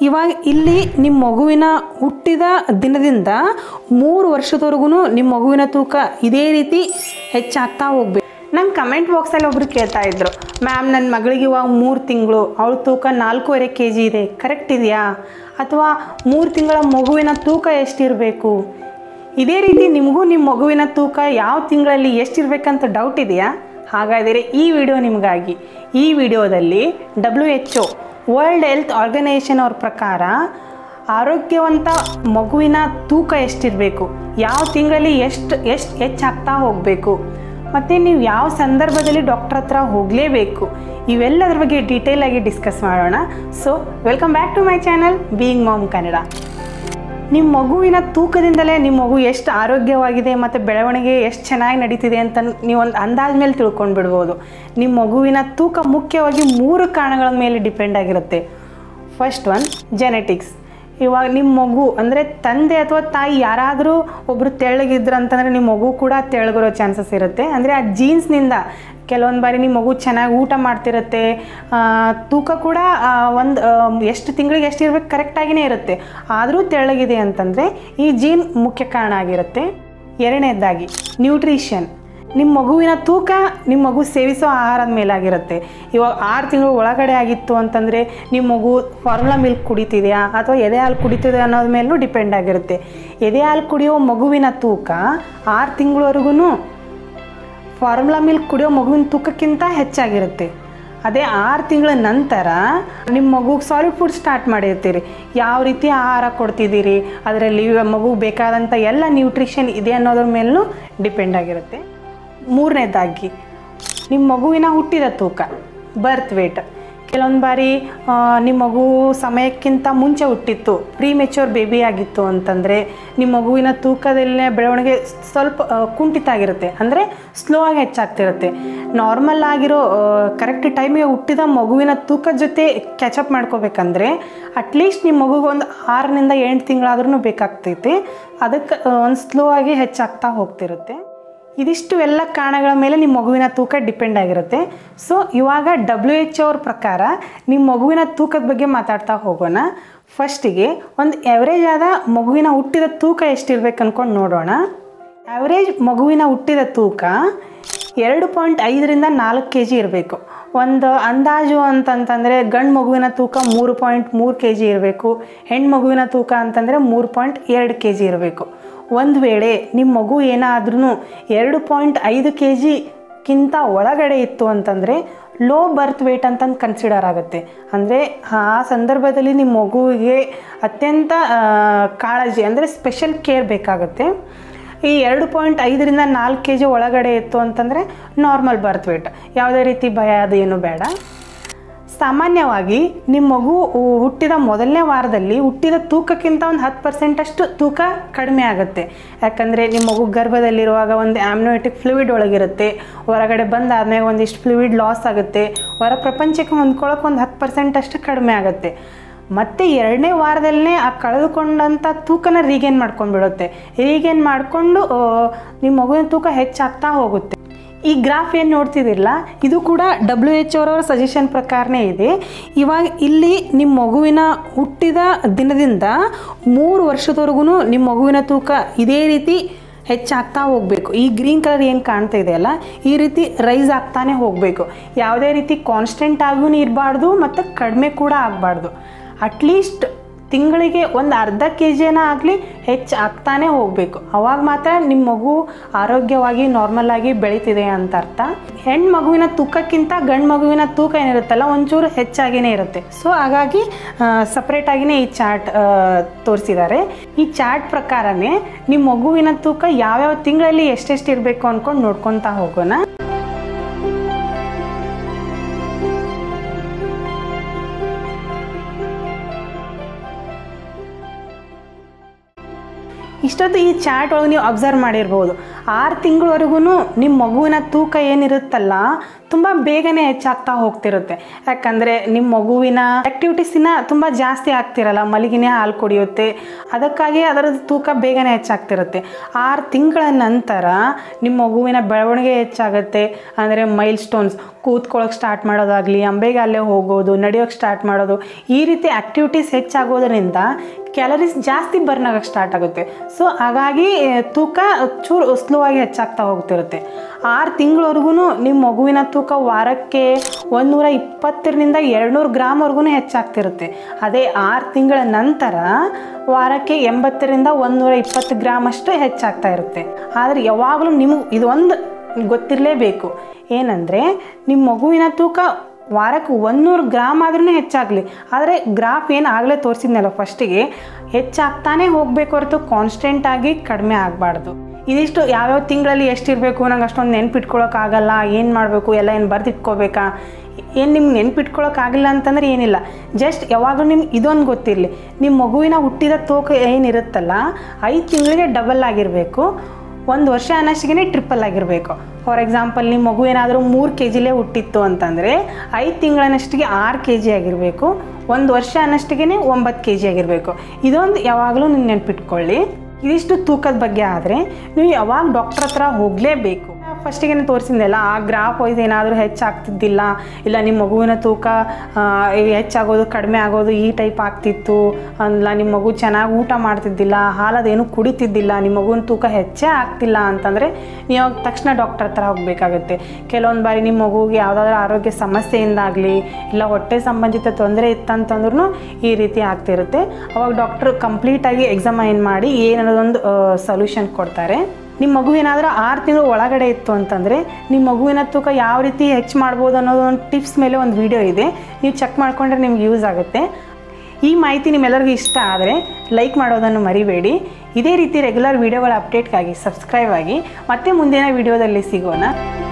ಇವಾಗ ಇಲ್ಲಿ ನಿಮ್ಮ ಮಗುವಿನ ಹುಟ್ಟಿದ ದಿನದಿಂದ ಮೂರು ವರ್ಷದವರೆಗೂ ನಿಮ್ಮ ಮಗುವಿನ ತೂಕ ಇದೇ ರೀತಿ ಹೆಚ್ಚಾಗ್ತಾ ಹೋಗ್ಬೇಕು ನಂಗೆ ಕಮೆಂಟ್ ಬಾಕ್ಸಲ್ಲಿ ಒಬ್ರು ಕೇಳ್ತಾ ಇದ್ರು ಮ್ಯಾಮ್ ನನ್ನ ಮಗಳಿಗೆ ಇವಾಗ ಮೂರು ತಿಂಗಳು ಅವಳ ತೂಕ ನಾಲ್ಕೂವರೆ ಕೆ ಜಿ ಇದೆ ಕರೆಕ್ಟ್ ಇದೆಯಾ ಅಥವಾ ಮೂರು ತಿಂಗಳ ಮಗುವಿನ ತೂಕ ಎಷ್ಟಿರಬೇಕು ಇದೇ ರೀತಿ ನಿಮಗೂ ನಿಮ್ಮ ಮಗುವಿನ ತೂಕ ಯಾವ ತಿಂಗಳಲ್ಲಿ ಎಷ್ಟಿರಬೇಕಂತ ಡೌಟ್ ಇದೆಯಾ ಹಾಗಾದರೆ ಈ ವಿಡಿಯೋ ನಿಮಗಾಗಿ ಈ ವಿಡಿಯೋದಲ್ಲಿ W H O world health organisation ಅವ್ರ ಪ್ರಕಾರ ಆರೋಗ್ಯವಂತ ಮಗುವಿನ ತೂಕ ಎಷ್ಟಿರಬೇಕು ಯಾವ ತಿಂಗಳಲ್ಲಿ ಎಷ್ಟು ಎಷ್ಟು ಹೆಚ್ಚಾಗ್ತಾ ಹೋಗಬೇಕು ಮತ್ತು ನೀವು ಯಾವ ಸಂದರ್ಭದಲ್ಲಿ ಡಾಕ್ಟ್ರ್ ಹತ್ರ ಹೋಗಲೇಬೇಕು ಇವೆಲ್ಲದ್ರ ಬಗ್ಗೆ ಡೀಟೇಲ್ ಆಗಿ ಡಿಸ್ಕಸ್ ಮಾಡೋಣ so welcome back to my channel being mom Kannada ನಿಮ್ಮ ಮಗುವಿನ ತೂಕದಿಂದಲೇ ನಿಮ್ಮ ಮಗು ಎಷ್ಟು ಆರೋಗ್ಯವಾಗಿದೆ ಮತ್ತು ಬೆಳವಣಿಗೆ ಎಷ್ಟು ಚೆನ್ನಾಗಿ ನಡೀತಿದೆ ಅಂತ ನೀವು ಒಂದು ಅಂದಾಜ್ ಮೇಲೆ ತಿಳ್ಕೊಂಡು ಬಿಡ್ಬೋದು ನಿಮ್ಮ ಮಗುವಿನ ತೂಕ ಮುಖ್ಯವಾಗಿ ಮೂರು ಕಾರಣಗಳ ಮೇಲೆ ಡಿಪೆಂಡ್ ಆಗಿರುತ್ತೆ ಫಸ್ಟ್ ಒನ್ ಜೆನೆಟಿಕ್ಸ್ ಇವಾಗ ನಿಮ್ಮ ಮಗು ಅಂದರೆ ತಂದೆ ಅಥವಾ ತಾಯಿ ಯಾರಾದರೂ ಒಬ್ಬರು ತೆಳ್ಳಗಿದ್ರು ಅಂತಂದರೆ ನಿಮ್ಮ ಮಗು ಕೂಡ ತೆಳ್ಳಗಿರೋ ಚಾನ್ಸಸ್ ಇರುತ್ತೆ ಅಂದರೆ ಆ ಜೀನ್ಸ್ನಿಂದ ಕೆಲವೊಂದು ಬಾರಿ ನಿಮ್ಮ ಮಗು ಚೆನ್ನಾಗಿ ಊಟ ಮಾಡ್ತಿರುತ್ತೆ ಆ, ತೂಕ ಕೂಡ ಒಂದು ಎಷ್ಟು ತಿಂಗಳಿಗೆ ಎಷ್ಟು ಇರಬೇಕು ಕರೆಕ್ಟಾಗಿಯೇ ಇರುತ್ತೆ ಆದರೂ ತೆಳ್ಳಗಿದೆ ಅಂತಂದರೆ ಈ ಜೀನ್ ಮುಖ್ಯ ಕಾರಣ ಆಗಿರುತ್ತೆ ಎರಡನೇದಾಗಿ ನ್ಯೂಟ್ರಿಷನ್ ನಿಮ್ಮ ಮಗುವಿನ ತೂಕ ನಿಮ್ಮ ಮಗು ಸೇವಿಸೋ ಆಹಾರದ ಮೇಲಾಗಿರುತ್ತೆ ಇವಾಗ ಆರು ತಿಂಗಳು ಒಳಗಡೆ ಆಗಿತ್ತು ಅಂತಂದರೆ ನಿಮ್ಮ ಮಗು ಫಾರ್ಮುಲಾ ಮಿಲ್ಕ್ ಕುಡಿತಿದೆಯಾ ಅಥವಾ ಎದೆ ಹಾಲು ಕುಡಿತಿದೆ ಅನ್ನೋದ್ರ ಮೇಲೂ ಡಿಪೆಂಡ್ ಆಗಿರುತ್ತೆ ಎದೆ ಹಾಲು ಕುಡಿಯೋ ಮಗುವಿನ ತೂಕ ಆರು ತಿಂಗಳವರೆಗೂ ಫಾರ್ಮುಲಾ ಮಿಲ್ಕ್ ಕುಡಿಯೋ ಮಗುವಿನ ತೂಕಕ್ಕಿಂತ ಹೆಚ್ಚಾಗಿರುತ್ತೆ ಅದೇ ಆರು ತಿಂಗಳ ನಂತರ ನಿಮ್ಮ ಮಗುಗೆ ಸಾಲಿಡ್ ಫುಡ್ ಸ್ಟಾರ್ಟ್ ಮಾಡಿರ್ತೀರಿ ಯಾವ ರೀತಿ ಆಹಾರ ಕೊಡ್ತಿದ್ದೀರಿ ಅದರಲ್ಲಿ ಮಗುಗೆ ಬೇಕಾದಂಥ ಎಲ್ಲ ನ್ಯೂಟ್ರಿಷನ್ ಇದೆ ಅನ್ನೋದ್ರ ಮೇಲೂ ಡಿಪೆಂಡ್ ಆಗಿರುತ್ತೆ ಮೂರನೇದಾಗಿ ನಿಮ್ಮ ಮಗುವಿನ ಹುಟ್ಟಿದ ತೂಕ ಬರ್ತ್ ವೇಟ್ ಕೆಲವೊಂದು ಬಾರಿ ಆ, ನಿಮ್ಮ ಮಗು ಸಮಯಕ್ಕಿಂತ ಮುಂಚೆ ಹುಟ್ಟಿತ್ತು ಪ್ರೀ ಮೆಚ್ಯೂರ್ ಬೇಬಿ ಆಗಿತ್ತು ಅಂತಂದರೆ ನಿಮ್ಮ ಮಗುವಿನ ತೂಕದಲ್ಲಿನ ಬೆಳವಣಿಗೆ ಸ್ವಲ್ಪ ಆ, ಕುಂಠಿತ ಆಗಿರುತ್ತೆ ಅಂದರೆ ಸ್ಲೋ ಆಗಿ ಹೆಚ್ಚಾಗ್ತಿರುತ್ತೆ ನಾರ್ಮಲ್ ಆಗಿರೋ ಕರೆಕ್ಟ್ ಟೈಮಿಗೆ ಹುಟ್ಟಿದ ಮಗುವಿನ ತೂಕದ ಜೊತೆ ಕ್ಯಾಚಪ್ ಮಾಡ್ಕೋಬೇಕಂದ್ರೆ ಅಟ್ಲೀಸ್ಟ್ ನಿಮ್ಮ ಮಗುಗೆ ಒಂದು ಆರರಿಂದ ಎಂಟು ತಿಂಗಳಾದ್ರೂ ಬೇಕಾಗ್ತೈತೆ ಅದಕ್ಕೆ ಒಂದು ಸ್ಲೋ ಆಗಿ ಹೆಚ್ಚಾಗ್ತಾ ಹೋಗ್ತಿರುತ್ತೆ ಇದಿಷ್ಟು ಎಲ್ಲ ಕಾರಣಗಳ ಮೇಲೆ ನಿಮ್ಮ ಮಗುವಿನ ತೂಕ ಡಿಪೆಂಡ್ ಆಗಿರುತ್ತೆ ಸೊ ಇವಾಗ ಡಬ್ಲ್ಯೂ ಎಚ್ ಅವ್ರ ಪ್ರಕಾರ ನಿಮ್ಮ ಮಗುವಿನ ತೂಕದ ಬಗ್ಗೆ ಮಾತಾಡ್ತಾ ಹೋಗೋಣ ಫಸ್ಟಿಗೆ ಒಂದು ಎವರೇಜ್ ಆದ ಮಗುವಿನ ಹುಟ್ಟಿದ ತೂಕ ಎಷ್ಟಿರ್ಬೇಕು ಅಂದ್ಕೊಂಡು ನೋಡೋಣ ಆವ್ರೇಜ್ ಮಗುವಿನ ಹುಟ್ಟಿದ ತೂಕ ಎರಡು ಪಾಯಿಂಟ್ ಐದರಿಂದ ನಾಲ್ಕು ಕೆ ಜಿ ಇರಬೇಕು ಒಂದು ಅಂದಾಜು ಅಂತಂತಂದರೆ ಗಂಡು ಮಗುವಿನ ತೂಕ ಮೂರು ಪಾಯಿಂಟ್ ಮೂರು ಕೆ ಜಿ ಇರಬೇಕು ಹೆಣ್ಣು ಮಗುವಿನ ತೂಕ ಅಂತಂದರೆ ಮೂರು ಪಾಯಿಂಟ್ ಎರಡು ಕೆ ಜಿ ಇರಬೇಕು ಒಂದು ವೇಳೆ ನಿಮ್ಮ ಮಗು ಏನಾದ್ರೂ ಎರಡು ಪಾಯಿಂಟ್ ಐದು ಕೆ ಜಿಗಿಂತ ಒಳಗಡೆ ಇತ್ತು ಅಂತಂದರೆ ಲೋ ಬರ್ತ್ ವೇಟ್ ಅಂತಂದು ಕನ್ಸಿಡರ್ ಆಗುತ್ತೆ ಅಂದರೆ ಆ ಸಂದರ್ಭದಲ್ಲಿ ನಿಮ್ಮ ಮಗುವಿಗೆ ಅತ್ಯಂತ ಆ, ಕಾಳಜಿ ಅಂದರೆ ಸ್ಪೆಷಲ್ ಕೇರ್ ಬೇಕಾಗುತ್ತೆ ಈ ಎರಡು ಪಾಯಿಂಟ್ ಐದರಿಂದ ನಾಲ್ಕು ಕೆ ಜಿ ಒಳಗಡೆ ಇತ್ತು ಅಂತಂದರೆ ನಾರ್ಮಲ್ ಬರ್ತ್ ವೇಟ್ ಯಾವುದೇ ರೀತಿ ಭಯ ಅದೇನು ಬೇಡ ಸಾಮಾನ್ಯವಾಗಿ ನಿಮ್ಮ ಮಗು ಹುಟ್ಟಿದ ಮೊದಲನೇ ವಾರದಲ್ಲಿ ಹುಟ್ಟಿದ ತೂಕಕ್ಕಿಂತ ಒಂದು ಹತ್ತು ಪರ್ಸೆಂಟಷ್ಟು ತೂಕ ಕಡಿಮೆ ಆಗುತ್ತೆ ಯಾಕಂದರೆ ನಿಮ್ಮ ಮಗು ಗರ್ಭದಲ್ಲಿರುವಾಗ ಒಂದು ಆಮ್ನೋಟಿಕ್ ಫ್ಲೂಯಿಡ್ ಒಳಗಿರುತ್ತೆ ಹೊರಗಡೆ ಬಂದಾದ್ಮೇಲೆ ಒಂದಿಷ್ಟು ಫ್ಲೂಯಿಡ್ ಲಾಸ್ ಆಗುತ್ತೆ ಹೊರ ಪ್ರಪಂಚಕ್ಕೆ ಹೊಂದ್ಕೊಳ್ಳೋಕೆ ಒಂದು ಹತ್ತು ಪರ್ಸೆಂಟಷ್ಟು ಕಡಿಮೆ ಆಗುತ್ತೆ ಮತ್ತೆ ಎರಡನೇ ವಾರದಲ್ಲೇ ಆ ಕಳೆದುಕೊಂಡಂಥ ತೂಕನ ರೀಗೇನ್ ಮಾಡ್ಕೊಂಡ್ಬಿಡುತ್ತೆ ರೀಗೇನ್ ಮಾಡಿಕೊಂಡು ನಿಮ್ಮ ಮಗುವಿನ ತೂಕ ಹೆಚ್ಚಾಗ್ತಾ ಹೋಗುತ್ತೆ ಈ ಗ್ರಾಫ್ ಏನು ನೋಡ್ತಿದಿರಲ್ಲ ಇದು ಕೂಡ ಡಬ್ಲ್ಯೂ ಎಚ್ ಅವರವರ ಸಜೆಷನ್ ಪ್ರಕಾರನೇ ಇದೆ ಇವಾಗ ಇಲ್ಲಿ ನಿಮ್ಮ ಮಗುವಿನ ಹುಟ್ಟಿದ ದಿನದಿಂದ ಮೂರು ವರ್ಷದವರೆಗೂ ನಿಮ್ಮ ಮಗುವಿನ ತೂಕ ಇದೇ ರೀತಿ ಹೆಚ್ಚಾಗ್ತಾ ಹೋಗಬೇಕು ಈ ಗ್ರೀನ್ ಕಲರ್ ಏನು ಕಾಣ್ತಾ ಇದೆಯಲ್ಲ ಈ ರೀತಿ ರೈಸ್ ಆಗ್ತಾನೆ ಹೋಗಬೇಕು ಯಾವುದೇ ರೀತಿ ಕಾನ್ಸ್ಟೆಂಟ್ ಆಗೂ ಇರಬಾರ್ದು ಮತ್ತು ಕಡಿಮೆ ಕೂಡ ಆಗಬಾರ್ದು ಅಟ್ಲೀಸ್ಟ್ ತಿಂಗಳಿಗೆ ಒಂದು ಅರ್ಧ ಕೆ ಜಿನ ಆಗಲಿ ಹೆಚ್ಚು ಆಗ್ತಾನೆ ಹೋಗಬೇಕು ಅವಾಗ ಮಾತ್ರ ನಿಮ್ಮ ಮಗು ಆರೋಗ್ಯವಾಗಿ ನಾರ್ಮಲ್ ಆಗಿ ಬೆಳೀತಿದೆ ಅಂತ ಅರ್ಥ ಹೆಣ್ಣು ಮಗುವಿನ ತೂಕಕ್ಕಿಂತ ಗಂಡು ಮಗುವಿನ ತೂಕ ಏನಿರುತ್ತಲ್ಲ ಒಂಚೂರು ಹೆಚ್ಚಾಗಿನೇ ಇರುತ್ತೆ ಸೊ ಹಾಗಾಗಿ ಸಪ್ರೇಟಾಗಿಯೇ ಈ ಚಾರ್ಟ್ ತೋರಿಸಿದ್ದಾರೆ ಈ ಚಾರ್ಟ್ ಪ್ರಕಾರನೇ ನಿಮ್ಮ ಮಗುವಿನ ತೂಕ ಯಾವ್ಯಾವ ತಿಂಗಳಲ್ಲಿ ಎಷ್ಟೆಷ್ಟು ಇರಬೇಕು ಅಂದ್ಕೊಂಡು ನೋಡ್ಕೊತಾ ಹೋಗೋಣ ಇಷ್ಟೊತ್ತು ಈ ಚಾರ್ಟ್ ಒಳಗೆ ನೀವು ಅಬ್ಸರ್ವ್ ಮಾಡಿರ್ಬೋದು ಆರು ತಿಂಗಳವರೆಗೂ ನಿಮ್ಮ ಮಗುವಿನ ತೂಕ ಏನಿರುತ್ತಲ್ಲ ತುಂಬ ಬೇಗನೆ ಹೆಚ್ಚಾಗ್ತಾ ಹೋಗ್ತಿರುತ್ತೆ ಯಾಕಂದರೆ ನಿಮ್ಮ ಮಗುವಿನ ಆ್ಯಕ್ಟಿವಿಟೀಸಿನ ತುಂಬ ಜಾಸ್ತಿ ಆಗ್ತಿರಲ್ಲ ಮಲಗಿನೇ ಹಾಲು ಕುಡಿಯುತ್ತೆ ಅದಕ್ಕಾಗಿ ಅದರ ತೂಕ ಬೇಗನೆ ಹೆಚ್ಚಾಗ್ತಿರುತ್ತೆ ಆರು ತಿಂಗಳ ನಂತರ ನಿಮ್ಮ ಮಗುವಿನ ಬೆಳವಣಿಗೆ ಹೆಚ್ಚಾಗುತ್ತೆ ಅಂದರೆ ಮೈಲ್ ಸ್ಟೋನ್ಸ್ ಕೂತ್ಕೊಳ್ಳೋಕೆ ಸ್ಟಾರ್ಟ್ ಮಾಡೋದಾಗಲಿ ಅಂಬೆಗಾಲೇ ಹೋಗೋದು ನಡೆಯೋಕ್ಕೆ ಸ್ಟಾರ್ಟ್ ಮಾಡೋದು ಈ ರೀತಿ ಆ್ಯಕ್ಟಿವಿಟೀಸ್ ಹೆಚ್ಚಾಗೋದ್ರಿಂದ ಕ್ಯಾಲರೀಸ್ ಜಾಸ್ತಿ ಬರ್ನ್ ಆಗೋಕ್ಕೆ ಸ್ಟಾರ್ಟ್ ಆಗುತ್ತೆ ಸೊ ಹಾಗಾಗಿ ಆ, ತೂಕ ಚೂರು ಸ್ಲೋ ಆಗಿ ಹೆಚ್ಚಾಗ್ತಾ ಹೋಗ್ತಿರುತ್ತೆ ಆರು ತಿಂಗಳವರೆಗೂ ನಿಮ್ಮ ಮಗುವಿನ ತೂಕ ವಾರಕ್ಕೆ ಒಂದೂರ ಇಪ್ಪತ್ತರಿಂದ ಎರಡುನೂರು ಗ್ರಾಮ್ವರೆಗೂ ಹೆಚ್ಚಾಗ್ತಿರುತ್ತೆ ಅದೇ ಆರು ತಿಂಗಳ ನಂತರ ವಾರಕ್ಕೆ ಎಂಬತ್ತರಿಂದ ಒಂದೂರ ಇಪ್ಪತ್ತು ಗ್ರಾಮ್ ಅಷ್ಟು ಹೆಚ್ಚಾಗ್ತಾ ಇರುತ್ತೆ ಆದರೆ ಯಾವಾಗಲೂ ನಿಮಗೆ ಇದೊಂದು ಗೊತ್ತಿರಲೇಬೇಕು ಏನಂದರೆ ನಿಮ್ಮ ಮಗುವಿನ ತೂಕ ವಾರಕ್ಕೆ ಒಂದೂರು ಗ್ರಾಮ್ ಆದ್ರೂ ಹೆಚ್ಚಾಗಲಿ ಆದರೆ ಗ್ರಾಫ್ ಏನು ಆಗಲೇ ತೋರಿಸಿದ್ನಲ್ಲ ಫಸ್ಟಿಗೆ ಹೆಚ್ಚಾಗ್ತಾನೆ ಹೋಗಬೇಕು ಹೊರತು ಕಾನ್ಸ್ಟೆಂಟಾಗಿ ಕಡಿಮೆ ಆಗಬಾರ್ದು ಇದಿಷ್ಟು ಯಾವ್ಯಾವ ತಿಂಗಳಲ್ಲಿ ಎಷ್ಟಿರಬೇಕು ನಂಗೆ ಅಷ್ಟೊಂದು ನೆನ್ಪಿಟ್ಕೊಳ್ಳೋಕ್ಕಾಗಲ್ಲ ಏನು ಮಾಡಬೇಕು ಎಲ್ಲ ಏನು ಬರೆದಿಟ್ಕೋಬೇಕಾ ಏನು ನಿಮ್ಗೆ ನೆನ್ಪಿಟ್ಕೊಳ್ಳೋಕ್ಕಾಗಿಲ್ಲ ಅಂತಂದ್ರೆ ಏನಿಲ್ಲ ಜಸ್ಟ್ ಯಾವಾಗಲೂ ನಿಮ್ಗೆ ಇದೊಂದು ಗೊತ್ತಿರಲಿ ನಿಮ್ಮ ಮಗುವಿನ ಹುಟ್ಟಿದ ತೂಕ ಏನಿರುತ್ತಲ್ಲ ಐದು ತಿಂಗಳಿಗೆ ಡಬಲ್ ಆಗಿರಬೇಕು ಒಂದು ವರ್ಷ ಅನ್ನೋಷ್ಟಿಗೆ ಟ್ರಿಪಲ್ ಆಗಿರಬೇಕು ಫಾರ್ ಎಕ್ಸಾಂಪಲ್ ನಿಮ್ಮ ಮಗು ಏನಾದರೂ ಮೂರು ಕೆ ಜಿಲೇ ಹುಟ್ಟಿತ್ತು ಅಂತಂದರೆ ಐದು ತಿಂಗಳನ್ನಷ್ಟಿಗೆ ಆರು ಕೆ ಜಿ ಆಗಿರಬೇಕು ಒಂದು ವರ್ಷ ಅನ್ನಷ್ಟಿಗೆ ಒಂಬತ್ತು ಕೆ ಜಿ ಆಗಿರಬೇಕು ಇದೊಂದು ಯಾವಾಗಲೂ ನೀವು ನೆನ್ಪಿಟ್ಕೊಳ್ಳಿ ಇದಿಷ್ಟು ತೂಕದ ಬಗ್ಗೆ ಆದರೆ ನೀವು ಯಾವಾಗ ಡಾಕ್ಟ್ರ್ ಹತ್ರ ಹೋಗಲೇಬೇಕು ಫಸ್ಟಿಗೆ ತೋರಿಸಿದ್ನಲ್ಲ ಆ ಗ್ರಾಫ್ ವೈಸ್ ಏನಾದರೂ ಹೆಚ್ಚಾಗ್ತಿದ್ದಿಲ್ಲ ಇಲ್ಲ ನಿಮ್ಮ ಮಗುವಿನ ತೂಕ ಆ, ಹೆಚ್ಚಾಗೋದು ಕಡಿಮೆ ಆಗೋದು ಈ ಟೈಪ್ ಆಗ್ತಿತ್ತು ಅಲ್ಲ ನಿಮ್ಮ ಮಗು ಚೆನ್ನಾಗಿ ಊಟ ಮಾಡ್ತಿದ್ದಿಲ್ಲ ಹಾಲದೇನು ಕುಡಿತಿದ್ದಿಲ್ಲ ನಿಮ್ಮ ಮಗುವಿನ ತೂಕ ಹೆಚ್ಚೇ ಆಗ್ತಿಲ್ಲ ಅಂತಂದರೆ ನೀವು ತಕ್ಷಣ ಡಾಕ್ಟರ್ ಹತ್ರ ಹೋಗಬೇಕಾಗುತ್ತೆ ಕೆಲವೊಂದು ಬಾರಿ ನಿಮ್ಮ ಮಗುಗೆ ಯಾವುದಾದ್ರೂ ಆರೋಗ್ಯ ಸಮಸ್ಯೆಯಿಂದಾಗಲಿ ಇಲ್ಲ ಹೊಟ್ಟೆ ಸಂಬಂಧಿತ ತೊಂದರೆ ಇತ್ತಂತಂದ್ರೂ ಈ ರೀತಿ ಆಗ್ತಿರುತ್ತೆ ಅವಾಗ ಡಾಕ್ಟ್ರು ಕಂಪ್ಲೀಟಾಗಿ ಎಕ್ಸಾಮೈನ್ ಮಾಡಿ ಏನನ್ನೋದೊಂದು ಸೊಲ್ಯೂಷನ್ ಕೊಡ್ತಾರೆ ನಿಮ್ಮ ಮಗು ಏನಾದರೂ ಆರು ತಿಂಗಳು ಒಳಗಡೆ ಇತ್ತು ಅಂತಂದರೆ ನಿಮ್ಮ ಮಗುವಿನ ತೂಕ ಯಾವ ರೀತಿ ಹೆಚ್ಚು ಮಾಡ್ಬೋದು ಅನ್ನೋದು ಒಂದು ಟಿಪ್ಸ್ ಮೇಲೆ ಒಂದು ವಿಡಿಯೋ ಇದೆ ನೀವು ಚೆಕ್ ಮಾಡಿಕೊಂಡ್ರೆ ನಿಮ್ಗೆ ಯೂಸ್ ಆಗುತ್ತೆ ಈ ಮಾಹಿತಿ ನಿಮ್ಮೆಲ್ಲರಿಗೂ ಇಷ್ಟ ಆದರೆ ಲೈಕ್ ಮಾಡೋದನ್ನು ಮರಿಬೇಡಿ ಇದೇ ರೀತಿ ರೆಗ್ಯುಲರ್ ವಿಡಿಯೋಗಳ ಅಪ್ಡೇಟ್ಗಾಗಿ ಸಬ್ಸ್ಕ್ರೈಬ್ ಆಗಿ ಮತ್ತೆ ಮುಂದಿನ ವಿಡಿಯೋದಲ್ಲಿ ಸಿಗೋಣ